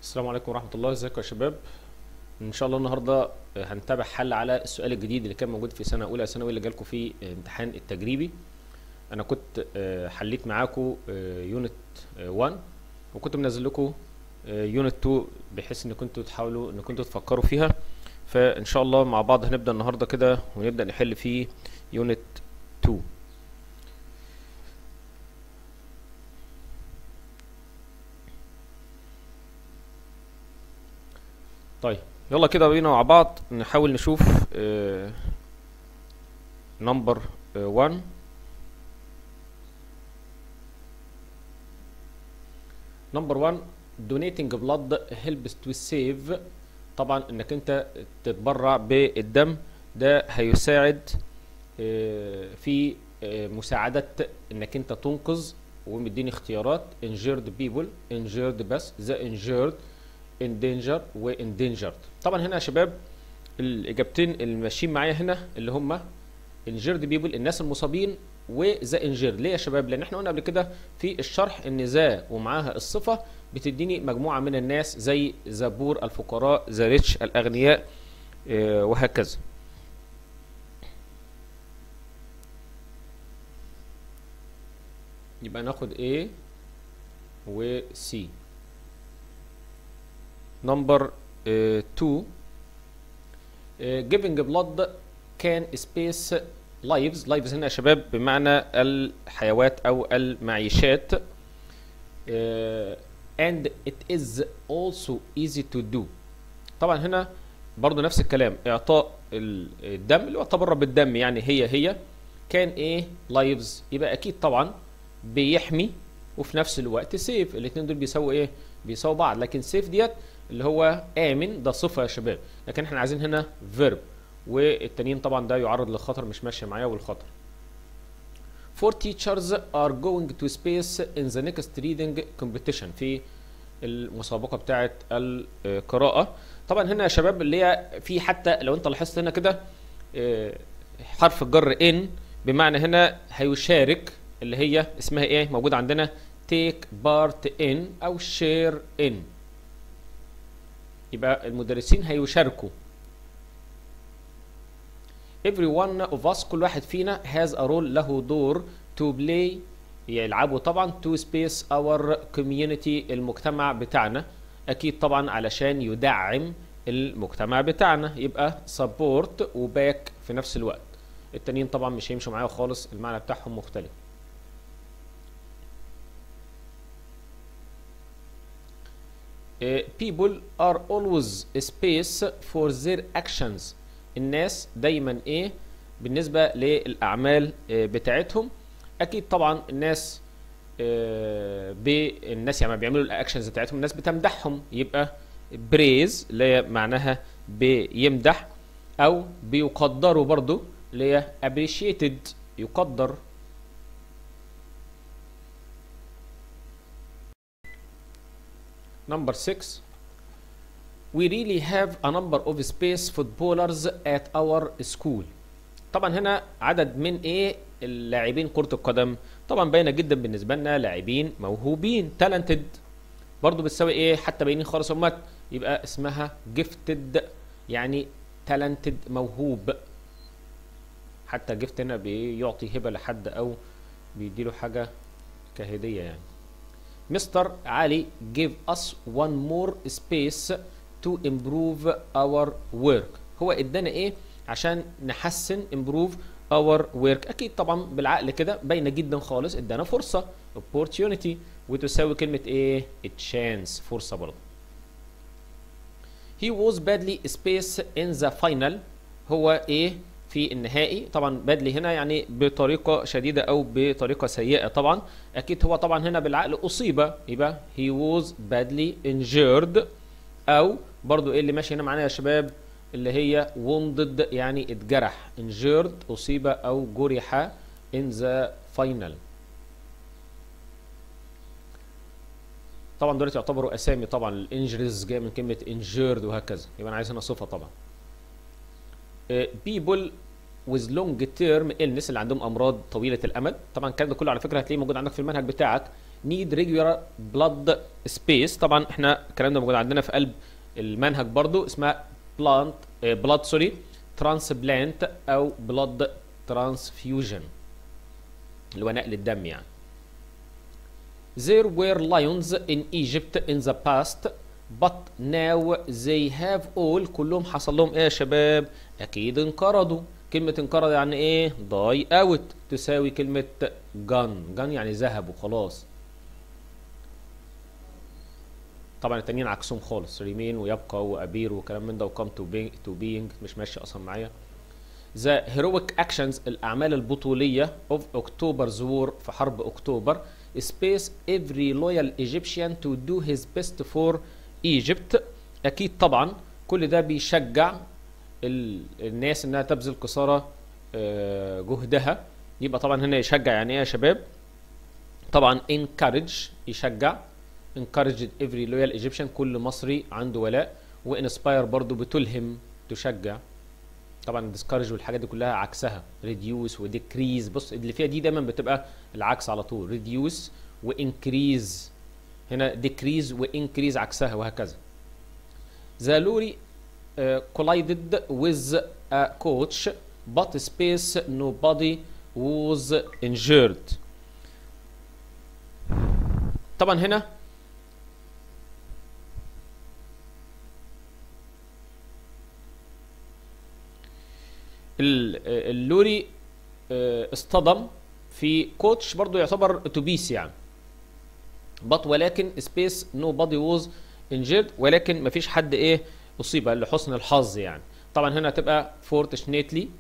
السلام عليكم ورحمة الله ازيكم يا شباب ان شاء الله النهارده هنتابع حل على السؤال الجديد اللي كان موجود في سنة اولى ثانوي اللي جالكم في امتحان التجريبي انا كنت آه، حليت معاكم يونت 1 وكنت منزل لكم يونت 2 بحيث ان كنتوا تحاولوا ان كنتوا تفكروا فيها فان شاء الله مع بعض هنبدأ النهارده كده ونبدأ نحل في يونت 2 طيب يلا كده بينا مع بعض نحاول نشوف نمبر 1 نمبر 1 donating blood helps to save طبعا انك انت تتبرع بالدم ده هيساعد آه، في آه، مساعدة انك انت تنقذ ومديني اختيارات injured people injured بس the injured endanger و endangered طبعا هنا يا شباب الاجابتين اللي ماشيين معايا هنا اللي هم injured people الناس المصابين وذا injured ليه يا شباب لان احنا قلنا قبل كده في الشرح ان ذا ومعاها الصفه بتديني مجموعه من الناس زي ذا بور الفقراء ذا ريتش الاغنياء آه، وهكذا يبقى ناخد A و C نمبر 2 giving blood can space lives lives هنا يا شباب بمعنى الحيوات او المعيشات آه، and it is also easy to do طبعا هنا برضو نفس الكلام اعطاء ال- الدم اللي هو تبرع بالدم يعني هي هي كان ايه لايفز يبقى اكيد طبعا بيحمي وفي نفس الوقت سيف الاثنين دول بيساووا ايه بيساووا بعض لكن سيف ديت اللي هو امن ده صفه يا شباب لكن احنا عايزين هنا فيرب والتانيين طبعا ده يعرض للخطر مش ماشي معايا والخطر Four teachers are going to space in the next reading competition في المسابقة بتاعة القراءة طبعا هنا يا شباب اللي هي في حتى لو انت لاحظت هنا كده آه، حرف الجر ان بمعنى هنا هيشارك اللي هي اسمها ايه موجود عندنا take part in او share in يبقى المدرسين هيشاركوا every one of us كل واحد فينا has a role له دور to play يلعبوا طبعا to space our community المجتمع بتاعنا اكيد طبعا علشان يدعم المجتمع بتاعنا يبقى support وباك في نفس الوقت التانيين طبعا مش هيمشوا معايا خالص المعنى بتاعهم مختلف Eh, people are always space for their actions الناس دايما ايه بالنسبة للأعمال آه، بتاعتهم أكيد طبعا الناس آه، بالناس يعني ما بيعملوا الأكشنز بتاعتهم الناس بتمدحهم يبقى بريز اللي هي معناها بيمدح أو بيقدروا برضو اللي هي appreciated يقدر Number 6 We really have a number of space footballers at our school. طبعا هنا عدد من ايه اللاعبين كرة القدم طبعا باينة جدا بالنسبة لنا لاعبين موهوبين talented برضو بتساوي ايه حتى باينين خالص همت يبقى اسمها gifted يعني talented موهوب حتى gift هنا بيعطي هبة لحد او بيديله حاجة كهدية يعني مستر علي give us one more space to improve our work هو ادانا ايه عشان نحسن improve our work اكيد طبعا بالعقل كده باينه جدا خالص ادانا فرصه opportunity وتساوي كلمه ايه chance فرصه برضه he was badly space in the final هو ايه في النهائي طبعا بادلي هنا يعني بطريقه شديده او بطريقه سيئه طبعا اكيد هو طبعا هنا بالعقل اصيب يبقى he was badly injured او برضو ايه اللي ماشي هنا معانا يا شباب اللي هي wounded يعني اتجرح injured اصيب او جرح in the final طبعا دول يعتبروا اسامي طبعا الانجريز جايه من كلمه injured وهكذا يبقى انا عايز هنا صفه طبعا آه، people with long term illness اللي عندهم امراض طويله الامد طبعا الكلام ده كله على فكره هتلاقيه موجود عندك في المنهج بتاعك need regular blood space طبعا احنا الكلام ده موجود عندنا في قلب المنهج برضو اسمها plant بلاد سوري ترانسبلانت او بلاد ترانسفيوجن اللي هو نقل الدم يعني There were lions in Egypt in the past but now they have all كلهم حصل لهم ايه يا شباب اكيد انقرضوا كلمة انقرض يعني ايه die out تساوي كلمة gone gone يعني ذهب وخلاص طبعا التانيين عكسهم خالص remain ويبقى وابير وكلام من ده وكم to, be, to being مش ماشي اصلا معايا The heroic actions الأعمال البطولية of October's war في حرب أكتوبر space every loyal Egyptian to do his best for Egypt أكيد طبعا كل ده بيشجع ال- الناس إنها تبذل قصارى آه، جهدها يبقى طبعا هنا يشجع يعني إيه يا شباب؟ طبعا encourage يشجع encouraged every loyal Egyptian كل مصري عنده ولاء وانسباير برضو بتلهم تشجع طبعا discourage والحاجات دي كلها عكسها reduce وديكريز بص اللي فيها دي دايما بتبقى العكس على طول reduce وانكريز هنا decrease وانكريز عكسها وهكذا The lorry uh, collided with a coach but space nobody was injured طبعا هنا ال- آه، اللوري آه، اصطدم في كوتش برضو يعتبر اتوبيس يعني بط ولكن سبيس نو بادي ووز انجيرد ولكن مفيش حد ايه اصيب لحسن الحظ يعني طبعا هنا هتبقى فورتشنيتلي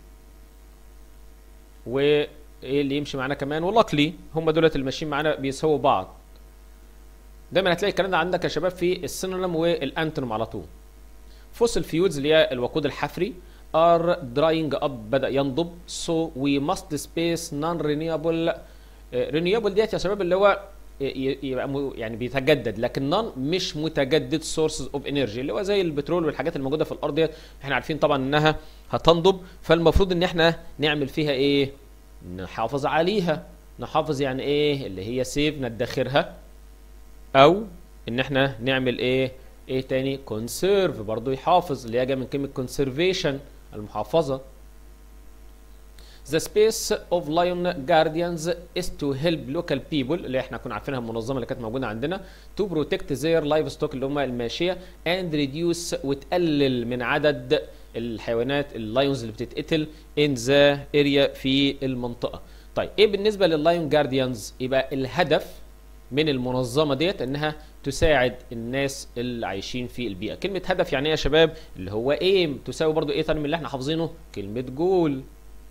وايه اللي يمشي معانا كمان ولاكلي هم دولت اللي ماشيين معانا بيساووا بعض دايما هتلاقي الكلام ده عندك يا شباب في السينونيم والانتونيم على طول فوسل فيولز اللي هي الوقود الحفري are drying up بدأ ينضب so we must space non renewable renewable ديت يا شباب اللي هو ي- ي- يبقى م- يعني بيتجدد لكن نون مش متجدد sources of energy اللي هو زي البترول والحاجات الموجوده في الارض ديت احنا عارفين طبعا انها هتنضب فالمفروض ان احنا نعمل فيها ايه نحافظ عليها نحافظ يعني ايه اللي هي سيف ندخرها او ان احنا نعمل ايه ايه تاني كونسيرف برضو يحافظ اللي هي جايه من كلمه كونسرفيشن المحافظه The space of lion guardians is to help local people اللي احنا كنا عارفينها المنظمه اللي كانت موجوده عندنا to protect their livestock اللي هم الماشيه and reduce وتقلل من عدد الحيوانات اللايونز اللي بتتقتل in the area في المنطقه. طيب ايه بالنسبه لللايون جارديانز؟ يبقى الهدف من المنظمه ديت انها تساعد الناس اللي عايشين في البيئه كلمه هدف يعني ايه يا شباب اللي هو ايم تساوي برضو ايه تاني من اللي احنا حافظينه كلمه جول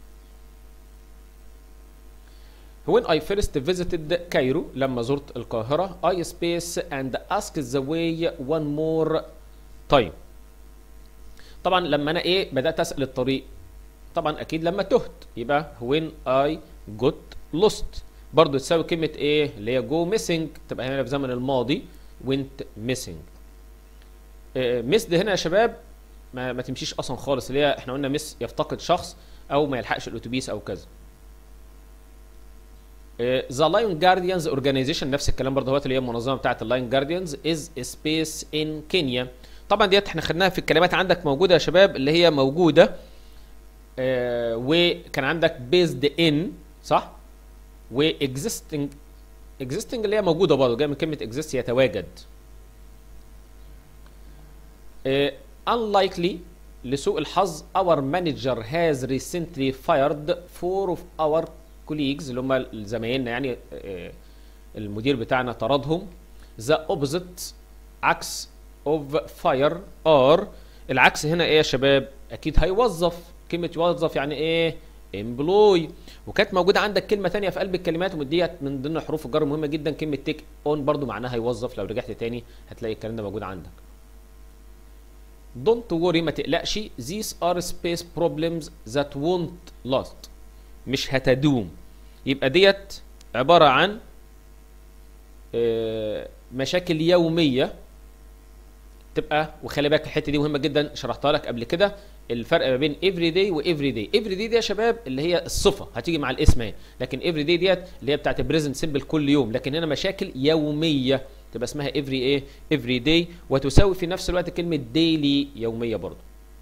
When I first visited Cairo لما زرت القاهرة I space and asked the way one more time طبعا لما انا ايه بدأت اسأل الطريق طبعا اكيد لما تهت يبقى when I got lost برضو تساوي كلمة ايه اللي هي go missing تبقى هنا في زمن الماضي went missing مس هنا يا شباب ما, ما تمشيش اصلا خالص اللي هي احنا قلنا مس يفتقد شخص او ما يلحقش الاتوبيس او كذا ذا لاين جارديانز اورجانيزيشن نفس الكلام برضه هو اللي هي المنظمه بتاعه اللاين جارديانز از سبيس ان كينيا طبعا ديت احنا خدناها في الكلمات عندك موجوده يا شباب اللي هي موجوده آه وكان عندك بيزد ان صح واكزيستنج اكزيستنج اللي هي موجوده برضه جايه من كلمه اكزيست يتواجد آه unlikely لسوء الحظ our manager has recently fired four of our colleagues اللي هم زمايلنا يعني آه، المدير بتاعنا طردهم the opposite عكس of fire are العكس هنا ايه يا شباب اكيد هيوظف كلمه يوظف يعني ايه employ وكانت موجوده عندك كلمه تانية في قلب الكلمات وديت من ضمن حروف الجر مهمه جدا كلمه تيك اون برضو معناها يوظف لو رجعت تاني هتلاقي الكلام ده موجود عندك Don't worry ما تقلقش these are space problems that won't last مش هتدوم يبقى ديت عبارة عن آه، مشاكل يومية تبقى وخلي بالك الحتة دي مهمة جدا شرحتها لك قبل كده الفرق ما بين every day و every day every day دي يا شباب اللي هي الصفه هتيجي مع الاسم اهي لكن every day ديت اللي هي بتاعت البريزنت سيمبل كل يوم لكن هنا مشاكل يوميه تبقى اسمها every ايه every day وتساوي في نفس الوقت كلمه daily يوميه برضه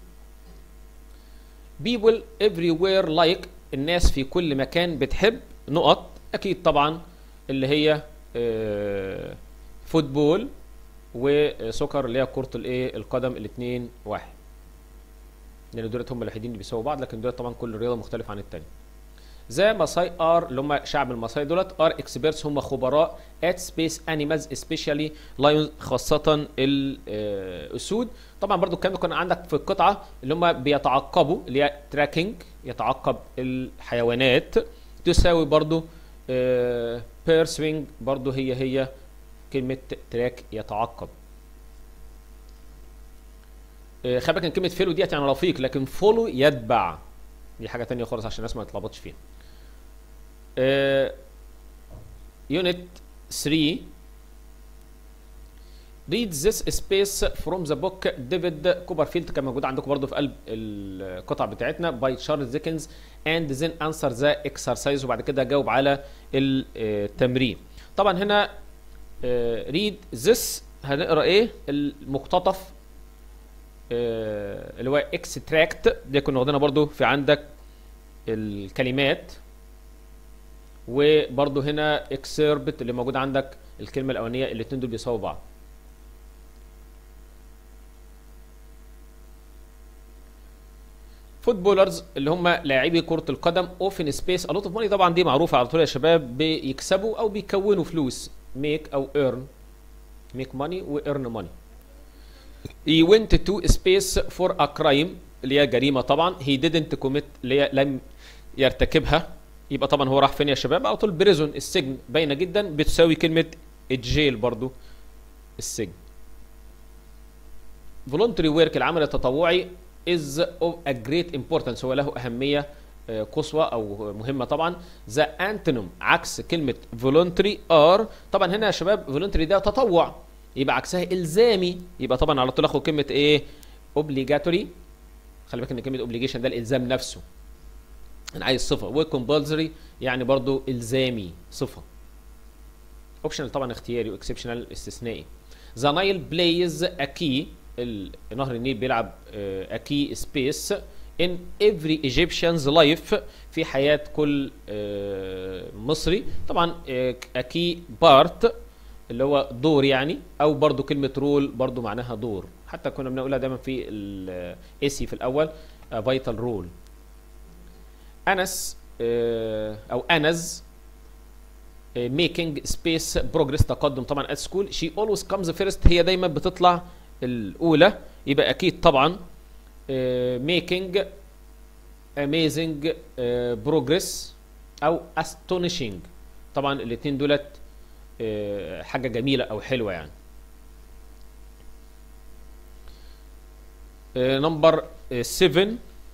people everywhere like الناس في كل مكان بتحب نقط اكيد طبعا اللي هي آه، فوتبول وسكر اللي هي كرة الايه القدم الاثنين واحد لان دولت هم الوحيدين اللي بيساووا بعض لكن دولت طبعا كل رياضه مختلفه عن الثانيه ذا ماساي ار اللي هم شعب الماساي دولت ار اكسبيرتس هم خبراء ات سبيس انيمالز سبيشالي لايونز خاصه الاسود طبعا برضو الكلام ده كان عندك في القطعه اللي هم بيتعقبوا اللي هي تراكنج يتعقب الحيوانات تساوي برضو بيرسوينج برضو هي هي كلمه تراك يتعقب آه، خلي بالك ان كلمه فيلو ديت يعني رفيق لكن فولو يتبع دي حاجه تانية خالص عشان الناس ما تتلخبطش فيها يونت 3 read this space from the book ديفيد كوبرفيلد كان موجود عندكم برضو في قلب القطع بتاعتنا باي تشارلز ديكنز and then answer the exercise وبعد كده جاوب على التمرين طبعا هنا آه، read this هنقرا ايه المقتطف آه، اللي هو اكستراكت ده كنا واخدينها برضو في عندك الكلمات وبرضو هنا اكسربت اللي موجود عندك الكلمه الاولانيه الاثنين دول بيساووا بعض فوتبولرز اللي هم لاعبي كرة القدم اوفن سبيس الوت اوف ماني طبعا دي معروفة على طول يا شباب بيكسبوا او بيكونوا فلوس ميك او ايرن ميك ماني وايرن ماني he went to space for a crime اللي هي جريمة طبعا he didn't commit اللي هي لم يرتكبها يبقى طبعا هو راح فين يا شباب على طول بريزون السجن باينة جدا بتساوي كلمة الجيل برضو السجن voluntary work العمل التطوعي is of a great importance هو له أهمية آه، قصوى أو مهمة طبعا the antonym عكس كلمة voluntary are طبعا هنا يا شباب voluntary ده تطوع يبقى عكسها إلزامي يبقى طبعا على طول آخد كلمة إيه obligatory خلي بالك إن كلمة obligation ده الإلزام نفسه أنا عايز صفة و compulsory يعني برضو إلزامي صفة اوبشنال طبعا اختياري واكسبشنال استثنائي ذا نايل بلايز ا كي نهر النيل بيلعب ا كي سبيس ان افري ايجيبشنز لايف في حياه كل آه، مصري طبعا ا كي بارت اللي هو دور يعني او برضو كلمه رول برضو معناها دور حتى كنا بنقولها دايما في الايسي في الاول فايتال رول انس آه، او انز ميكينج سبيس بروجريس تقدم طبعا ات سكول شي اولويز كامز فيرست هي دايما بتطلع الاولى يبقى اكيد طبعا ميكينج اميزنج بروجريس او استونيشنج طبعا الاثنين دولت آه، حاجه جميله او حلوه يعني نمبر 7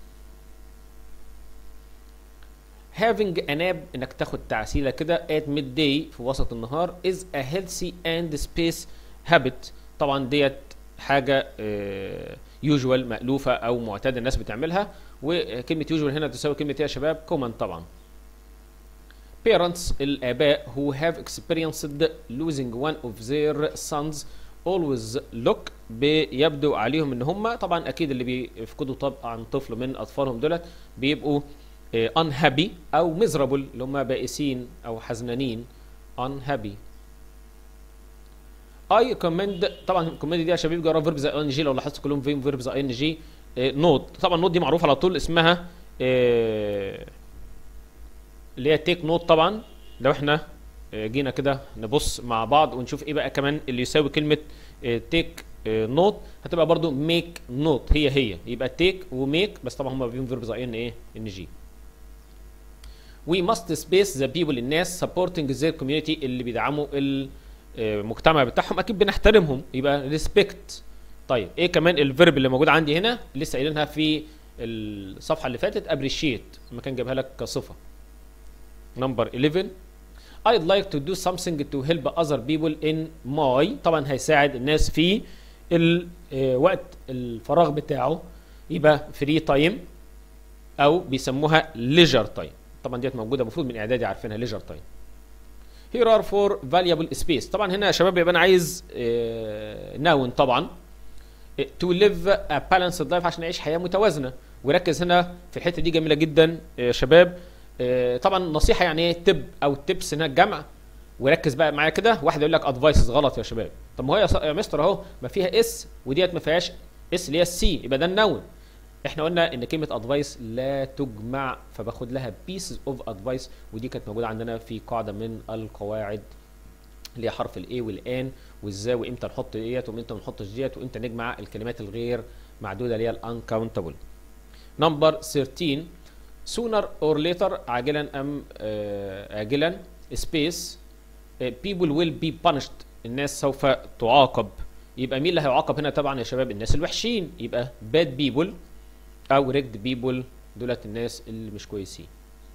having a nap انك تاخد تعسيله كده at midday في وسط النهار is a healthy and space habit طبعا ديت حاجه يوجوال مألوفه او معتاده الناس بتعملها وكلمه يوجوال هنا تساوي كلمه ايه يا شباب كومن طبعا parents الآباء who have experienced losing one of their sons always look بيبدو عليهم ان هم طبعا اكيد اللي بيفقدوا طبعا طفل من اطفالهم دولت بيبقوا آه، unhappy او miserable اللي هم بائسين او حزنانين unhappy اي كومند طبعا الكومند دي يا شباب جرى فيرب زي ان جي لو لاحظت كلهم فين فيرب زي ان جي نوت طبعا نوت دي معروفه على طول اسمها آه، اللي هي تيك نوت طبعا لو احنا آه، جينا كده نبص مع بعض ونشوف ايه بقى كمان اللي يساوي كلمه تيك نوت هتبقى برضو ميك نوت هي هي يبقى تيك وميك بس طبعا هم فيهم فيرب زي ان ايه ان جي we must space the people الناس supporting their community اللي بيدعموا المجتمع بتاعهم اكيد بنحترمهم يبقى respect طيب ايه كمان الفيرب اللي موجود عندي هنا لسه قايلينها في الصفحه اللي فاتت appreciate لما كان جابها لك كصفه نمبر 11 I'd like to do something to help other people in my طبعا هيساعد الناس في ال- آه، وقت الفراغ بتاعه يبقى فري تايم او بيسموها ليجر تايم طبعا ديت موجوده المفروض من اعدادي عارفينها ليجر تايم here are for valuable space طبعا هنا يا شباب يبقى انا عايز ناون طبعا to live a balanced life عشان اعيش حياه متوازنه وركز هنا في الحته دي جميله جدا يا شباب آه، طبعا نصيحه يعني ايه تب او تبس هنا الجمع وركز بقى معايا كده واحد يقول لك ادفايسز غلط يا شباب طب ما هو يا ص- يا مستر اهو ما فيها اس وديت ما فيهاش اس اللي هي السي يبقى ده النون احنا قلنا ان كلمه ادفايس لا تجمع فباخد لها بيسز اوف ادفايس ودي كانت موجوده عندنا في قاعده من القواعد اللي هي حرف الاي والان وازاي وامتى نحط ديت وامتى ما نحطش ديت وامتى نجمع الكلمات الغير معدوده اللي هي الانكاونتبل نمبر 13 sooner or later عاجلا ام آه عاجلا space آه، people will be punished الناس سوف تعاقب يبقى مين اللي هيعاقب هنا طبعا يا شباب الناس الوحشين يبقى bad people او rigged people دولت الناس اللي مش كويسين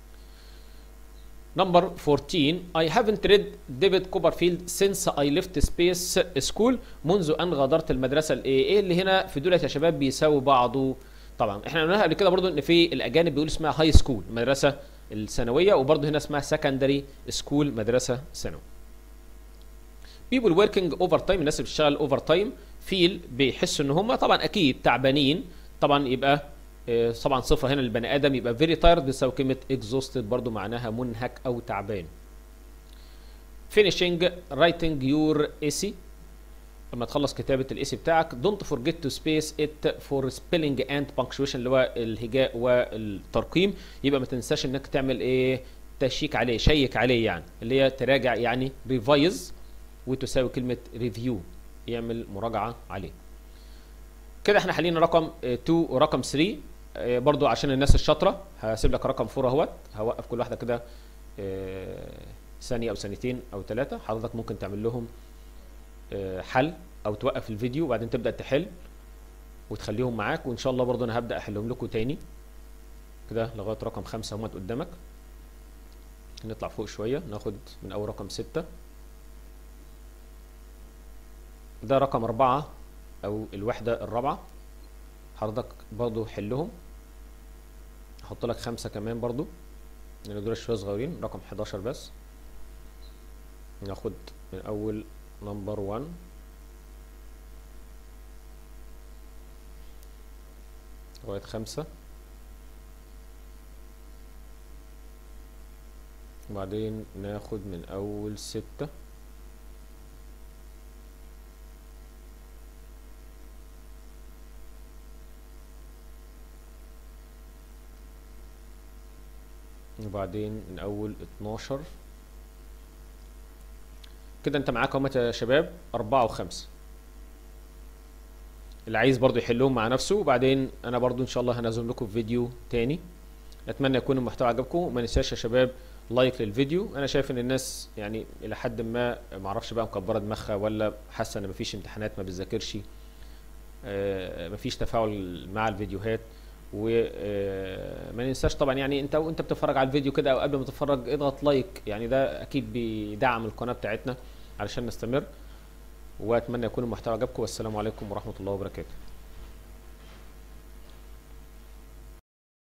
نمبر 14 I haven't read David Copperfield since I left Space School منذ ان غادرت المدرسه الايه ايه اللي هنا في دولت يا شباب بيساوي بعضه طبعا احنا قلنا قبل كده برضو ان في الاجانب بيقولوا اسمها هاي سكول المدرسه الثانويه وبرضو هنا اسمها سكندري سكول مدرسه ثانوي people working over time الناس اللي بتشتغل اوفر تايم فيل بيحسوا ان هم طبعا اكيد تعبانين طبعا يبقى آه، طبعا صفه هنا للبني ادم يبقى very tired بيساوي كلمه exhausted برضو معناها منهك او تعبان finishing writing your essay لما تخلص كتابة الاسي بتاعك don't forget to space it for spelling and punctuation اللي هو الهجاء والترقيم يبقى ما تنساش انك تعمل ايه تشيك عليه شيك عليه يعني اللي هي تراجع يعني revise وتساوي كلمة review يعمل مراجعة عليه كده احنا حلينا رقم 2 ورقم 3 آه، برضو عشان الناس الشاطرة هسيب لك رقم 4 اهوت هوقف كل واحدة كده آه، ثانية او ثانيتين او ثلاثة حضرتك ممكن تعمل لهم آه، حل او توقف الفيديو وبعدين تبدا تحل وتخليهم معاك وان شاء الله برضه انا هبدا احلهم لكم تاني كده لغايه رقم خمسة همت قدامك نطلع فوق شويه ناخد من اول رقم ستة ده رقم أربعة أو الوحدة الرابعة حضرتك برضه حلهم أحط لك خمسة كمان برضه لأن دول شوية صغيرين رقم 11 بس ناخد من أول نمبر 1 لغاية خمسة وبعدين ناخد من أول ستة وبعدين من أول اتناشر كده انت معاك اهمت يا شباب أربعة وخمسة اللي عايز برضو يحلهم مع نفسه وبعدين انا برضو ان شاء الله هنزل لكم فيديو تاني اتمنى يكون المحتوى عجبكم ما ننساش يا شباب لايك للفيديو انا شايف ان الناس يعني الى حد ما معرفش بقى مكبره دماغها ولا حاسه ان مفيش امتحانات ما بتذاكرش آه، مفيش تفاعل مع الفيديوهات وما ننساش طبعا يعني انت وانت بتتفرج على الفيديو كده او قبل ما تتفرج اضغط لايك يعني ده اكيد بيدعم القناه بتاعتنا علشان نستمر واتمنى يكون المحتوى عجبكم والسلام عليكم ورحمه الله وبركاته